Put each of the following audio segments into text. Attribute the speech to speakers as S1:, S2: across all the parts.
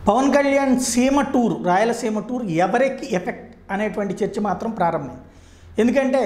S1: Pawan Kalyan Seema tour Rayalaseema tour ఎవరికి effect అనేటువంటి చర్చ మాత్రం ప్రారంభమైంది ఎందుకంటే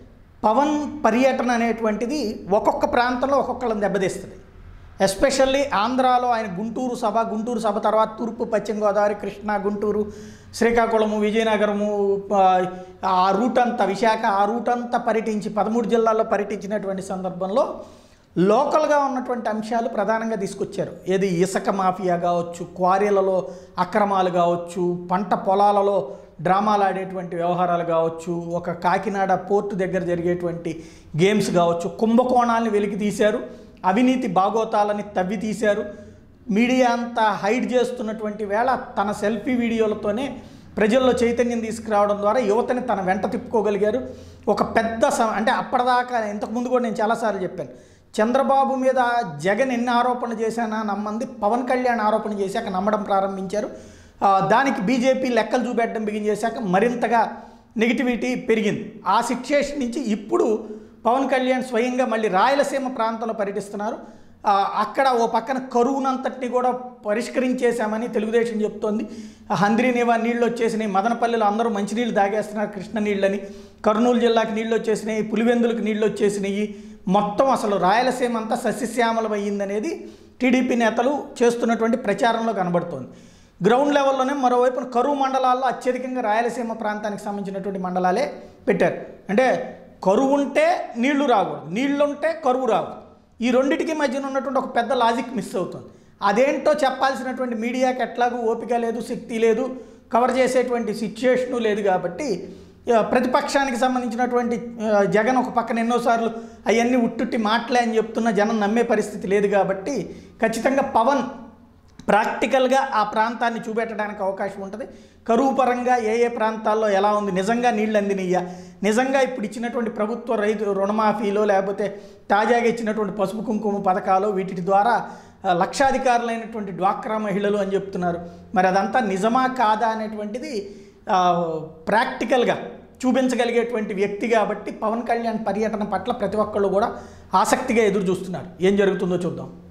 S1: పవన్ పర్యటన అనేటువంటిది ఒక్కొక్క ప్రాంతంలో ఒక్కొక్కళ్ళని దెబ్బతీస్తుంది ఎస్పెషల్లీ ఆంధ్రాలో ఆయన గుంటూరు సభ గుంటూరు సభ తర్వాత తూర్పు పశ్చిమ గోదావరి కృష్ణా గుంటూరు శ్రీకాకుళము విజయనగరము ఆ, ఆ రూట్ అంతా విశాఖ ఆ రూట్ అంతా పర్యటించి పదమూడు జిల్లాల్లో పర్యటించినటువంటి సందర్భంలో లోకల్గా ఉన్నటువంటి అంశాలు ప్రధానంగా తీసుకొచ్చారు ఏది ఇసుక మాఫియా కావచ్చు క్వారీలలో అక్రమాలు కావచ్చు పంట పొలాలలో డ్రామాలు ఆడేటువంటి వ్యవహారాలు కావచ్చు ఒక కాకినాడ పోర్టు దగ్గర జరిగేటువంటి గేమ్స్ కావచ్చు కుంభకోణాలను వెలికి తీశారు అవినీతి బాగోతాలని తవ్వి తీశారు మీడియా అంతా హైడ్ చేస్తున్నటువంటి వేళ తన సెల్ఫీ వీడియోలతోనే ప్రజల్లో చైతన్యం తీసుకురావడం ద్వారా యువతని తన వెంట తిప్పుకోగలిగారు ఒక పెద్ద స అంటే అప్పటిదాకా ఇంతకుముందు కూడా నేను చాలాసార్లు చెప్పాను చంద్రబాబు మీద జగన్ ఎన్ని ఆరోపణలు చేశానా నమ్మంది పవన్ కళ్యాణ్ ఆరోపణ చేశాక నమ్మడం ప్రారంభించారు ఆ, దానికి బీజేపీ లెక్కలు చూపెట్టడం బిగిన్ చేశాక మరింతగా నెగిటివిటీ పెరిగింది ఆ సిచ్యుయేషన్ నుంచి ఇప్పుడు పవన్ కళ్యాణ్ స్వయంగా మళ్ళీ రాయలసీమ ప్రాంతంలో పర్యటిస్తున్నారు ఆ, అక్కడ ఓ పక్కన కరువునంతటిని కూడా పరిష్కరించేశామని తెలుగుదేశం చెప్తోంది హంద్రీ నివా నీళ్ళు వచ్చేసినాయి మదనపల్లిలో అందరూ మంచినీళ్ళు తాగేస్తున్నారు కృష్ణ నీళ్ళని కర్నూలు జిల్లాకి నీళ్ళు వచ్చేసినాయి పులివెందులకు నీళ్ళు వచ్చేసినాయి మొత్తం అసలు రాయలసీమ అంతా సస్యశ్యామలం అయ్యిందనేది టీడీపీ నేతలు చేస్తున్నటువంటి ప్రచారంలో కనబడుతోంది గ్రౌండ్ లెవెల్లోనే మరోవైపు కరువు మండలాల్లో అత్యధికంగా రాయలసీమ ప్రాంతానికి సంబంధించినటువంటి మండలాలే పెట్టారు అంటే కరువు ఉంటే నీళ్లు రాకూడదు నీళ్లు ఉంటే కరువు రాకూడదు ఈ రెండిటికి మధ్యన ఉన్నటువంటి ఒక పెద్ద లాజిక్ మిస్ అవుతుంది అదేంటో చెప్పాల్సినటువంటి మీడియాకి ఎట్లాగూ ఓపిక లేదు శక్తి లేదు కవర్ చేసేటువంటి సిచ్యుయేషను లేదు కాబట్టి ఆ, ప్రతిపక్షానికి సంబంధించినటువంటి ఆ, జగన్ ఒక పక్కన ఎన్నోసార్లు అవన్నీ ఉట్టుట్టి మాటలే అని చెప్తున్న జనం నమ్మే పరిస్థితి లేదు కాబట్టి ఖచ్చితంగా పవన్ ప్రాక్టికల్గా ఆ ప్రాంతాన్ని చూపెట్టడానికి అవకాశం ఉంటుంది కరువు పరంగా ఏ ఏ ప్రాంతాల్లో ఎలా ఉంది నిజంగా నీళ్ళు అందినయ్యా నిజంగా ఇప్పుడు ఇచ్చినటువంటి ప్రభుత్వ రైతు రుణమాఫీలో లేకపోతే తాజాగా ఇచ్చినటువంటి పసుపు కుంకుమ పథకాలు వీటి ద్వారా ఆ, లక్షాధికారులైనటువంటి డ్వాక్రా మహిళలు అని చెప్తున్నారు మరి అదంతా నిజమా కాదా అనేటువంటిది ఆ, ప్రాక్టికల్గా చూపించగలిగేటువంటి వ్యక్తి కాబట్టి పవన్ కళ్యాణ్ పర్యటన పట్ల ప్రతి ఒక్కళ్ళు కూడా ఆసక్తిగా ఎదురు చూస్తున్నారు ఏం జరుగుతుందో చూద్దాం